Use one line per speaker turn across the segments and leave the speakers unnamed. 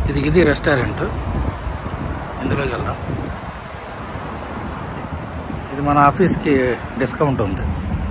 ఇది ఇది రెస్టారెంట్ ఇందులోకి వెళ్దాం ఇది మన ఆఫీస్కి డిస్కౌంట్ ఉంది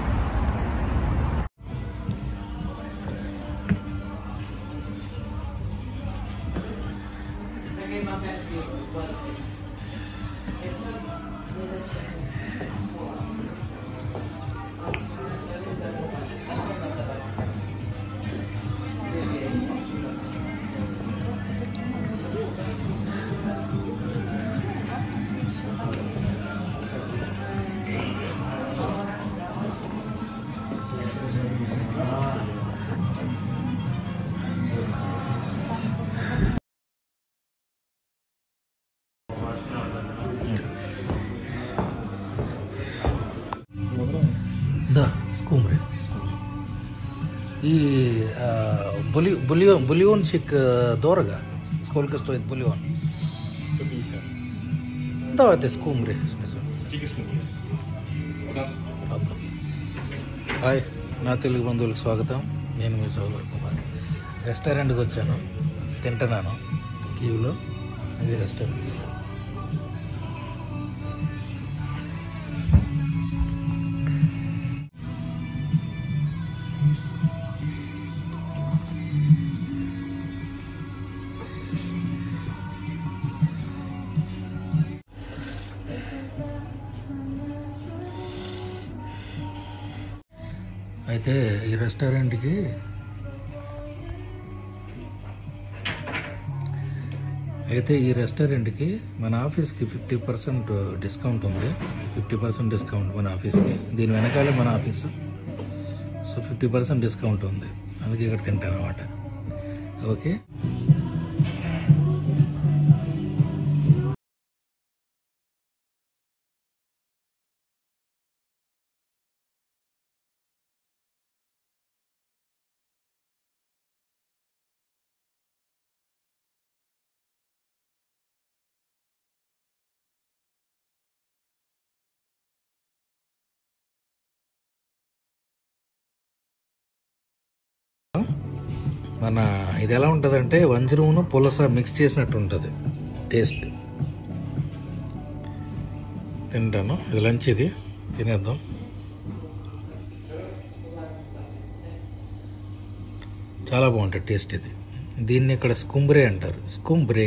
Да, скумбрия. И а, були, бульон, бульончик э, дорого. Сколько стоит бульон?
150.
Давайте скумбрии.
Тільки скумбрія. У нас
హాయ్ నా తెలుగు బంధువులకు స్వాగతం నేను మీ చౌదరి కుమార్ రెస్టారెంట్కి వచ్చాను తింటున్నాను కీవ్లో ఇది రెస్టారెంట్ అయితే ఈ రెస్టారెంట్కి అయితే ఈ రెస్టారెంట్కి మన ఆఫీస్కి ఫిఫ్టీ పర్సెంట్ డిస్కౌంట్ ఉంది ఫిఫ్టీ పర్సెంట్ డిస్కౌంట్ మన ఆఫీస్కి దీని వెనకాలే మన office so fifty percent discount ఉంది అందుకే ఇక్కడ తింటాను అనమాట ఓకే మన ఇది ఎలా ఉంటుందంటే వంజరమును పులస మిక్స్ చేసినట్టు ఉంటుంది టేస్ట్ తింటాను ఇది లంచ్ ఇది తినేద్దాం చాలా బాగుంటుంది టేస్ట్ ఇది దీన్ని ఇక్కడ స్కుంబ్రే అంటారు స్కుంబ్రే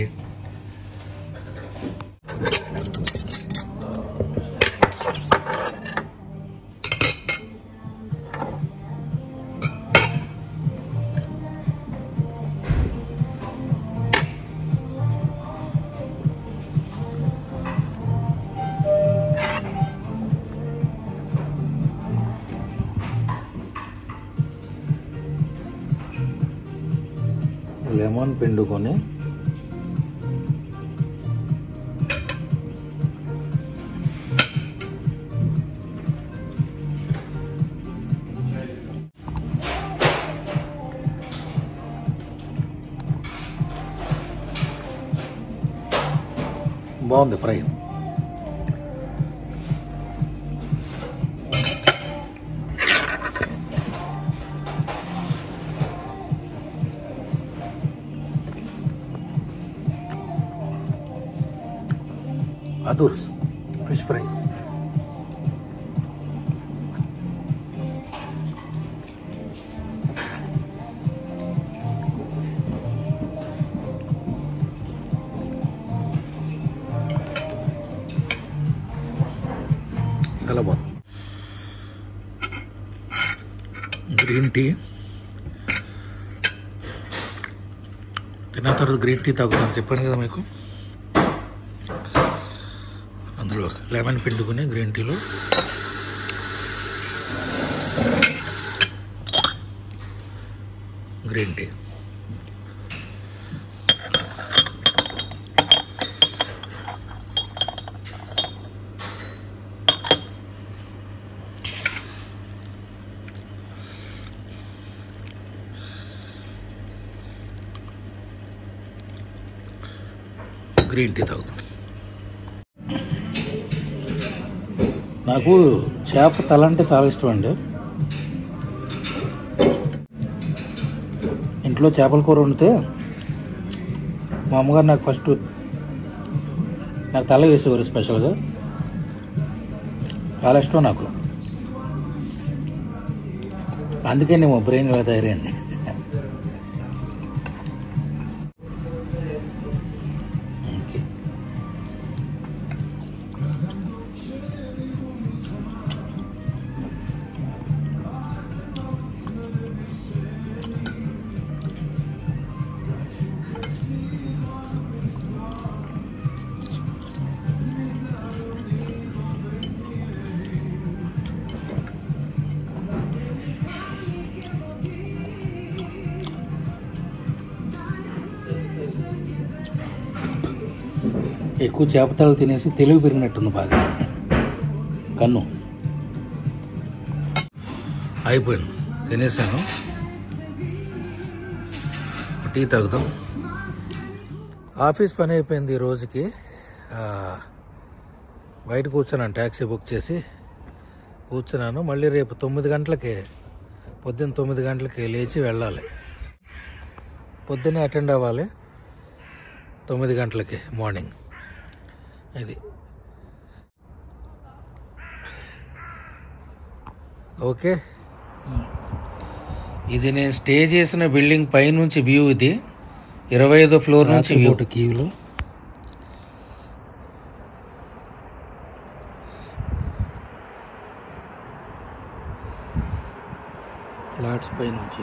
లెమన్ పిండుకొని బాగుంది ఫ్రై అదూర్స్ ఫిష్ ఫ్రై చాలా బాగుంది గ్రీన్ టీ తిన్న తర్వాత గ్రీన్ టీ తాగుతాను చెప్పాను కదా మీకు అందులో లెమన్ పిండుకొని గ్రీన్ టీలో గ్రీన్ టీ గ్రీన్ టీ తాగుతాం నాకు చేప తల అంటే చాలా ఇష్టం అండి ఇంట్లో చేపల కూర వండితే మా అమ్మగారు నాకు ఫస్ట్ నాకు తల వేసేవారు స్పెషల్గా చాలా ఇష్టం నాకు అందుకే నేను బ్రెయిన్ ఇలా తయారైంది ఓకే ఎక్కువ చేపతలు తినేసి తెలివి పెరిగినట్టుంది బాగా కన్ను అయిపోయింది తినేసాను టీ తాగుతాం ఆఫీస్ పని అయిపోయింది ఈ రోజుకి ఆ, బయట కూర్చున్నాను ట్యాక్సీ బుక్ చేసి కూర్చున్నాను మళ్ళీ రేపు తొమ్మిది గంటలకి పొద్దున్న తొమ్మిది గంటలకి లేచి వెళ్ళాలి పొద్దున్నే అటెండ్ అవ్వాలి తొమ్మిది గంటలకి మార్నింగ్ ఇది ఓకే ఇది నేను స్టే చేసిన బిల్డింగ్ పైనుంచి వ్యూ ఇది ఇరవై ఐదో ఫ్లోర్ నుంచి వ్యూ కీవ్లో ఫ్లాట్స్ పై నుంచి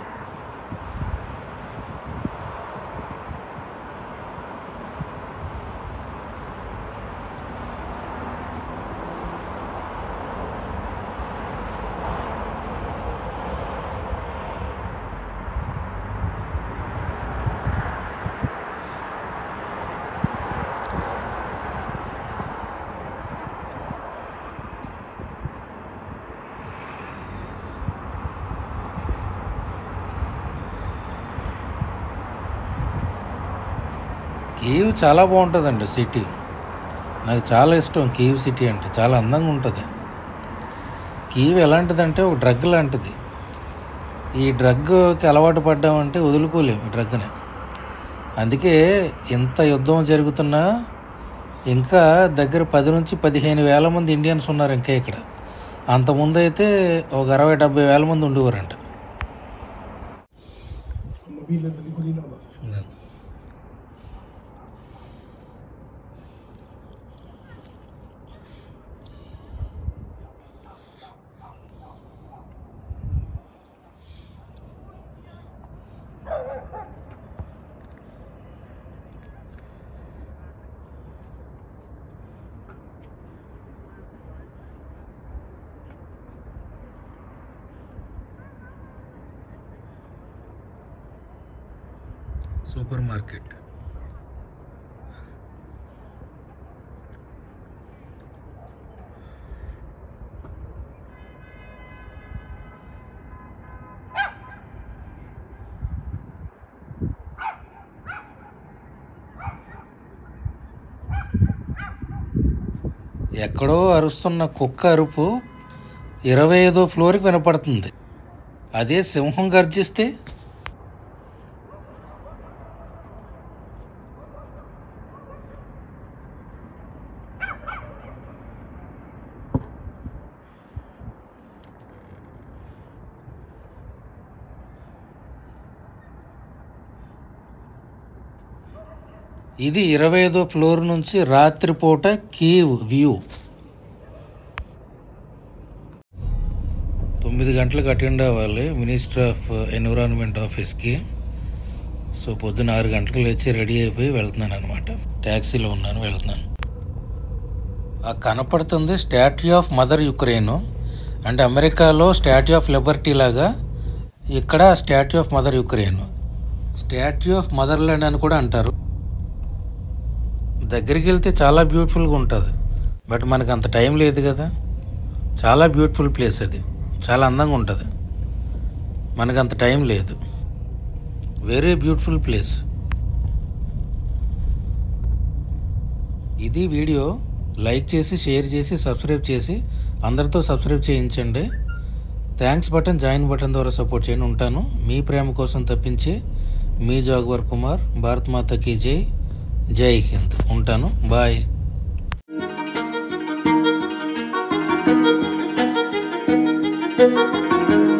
కీవ్ చాలా బాగుంటుందండి సిటీ నాకు చాలా ఇష్టం కీవ్ సిటీ అంటే చాలా అందంగా ఉంటుంది కీవ్ ఎలాంటిదంటే ఒక డ్రగ్ లాంటిది ఈ డ్రగ్కి అలవాటు పడ్డామంటే వదులుకోలేము ఈ డ్రగ్ని అందుకే ఇంత యుద్ధం జరుగుతున్నా ఇంకా దగ్గర పది నుంచి పదిహేను వేల మంది ఇండియన్స్ ఉన్నారు ఇంకా ఇక్కడ అంతకుముందు అయితే ఒక అరవై డెబ్బై వేల మంది ఉండేవారంట సూపర్ మార్కెట్ ఎక్కడో అరుస్తున్న కుక్క అరుపు ఇరవై ఐదో ఫ్లోర్కి వినపడుతుంది అదే సింహం గర్జిస్తే ఇది ఇరవై ఐదో ఫ్లోర్ నుంచి రాత్రిపూట కీవ్ వ్యూ తొమ్మిది గంటలకు అటెండ్ అవ్వాలి మినిస్టర్ ఆఫ్ ఎన్విరాన్మెంట్ ఆఫీస్కి సో పొద్దున్న ఆరు గంటలకు లేచి రెడీ అయిపోయి వెళ్తున్నాను అనమాట ట్యాక్సీలో ఉన్నాను వెళ్తున్నాను ఆ కనపడుతుంది స్టాట్యూ ఆఫ్ మదర్ యుక్రెయిన్ అంటే అమెరికాలో స్టాట్యూ ఆఫ్ లిబర్టీ లాగా ఇక్కడ statue of mother Ukraine statue of motherland అని కూడా అంటారు దగ్గరికి వెళ్తే చాలా బ్యూటిఫుల్గా ఉంటుంది బట్ మనకు అంత టైం లేదు కదా చాలా బ్యూటిఫుల్ ప్లేస్ అది చాలా అందంగా ఉంటుంది మనకు అంత టైం లేదు వెరీ బ్యూటిఫుల్ ప్లేస్ ఇది వీడియో లైక్ చేసి షేర్ చేసి సబ్స్క్రైబ్ చేసి అందరితో సబ్స్క్రైబ్ చేయించండి థ్యాంక్స్ బటన్ జాయిన్ బటన్ ద్వారా సపోర్ట్ చేయండి ఉంటాను మీ ప్రేమ కోసం తప్పించి మీ జాగ్వర్ కుమార్ భారత్ మాత కీ జై జై హింద్ ఉంటాను బాయ్
thank you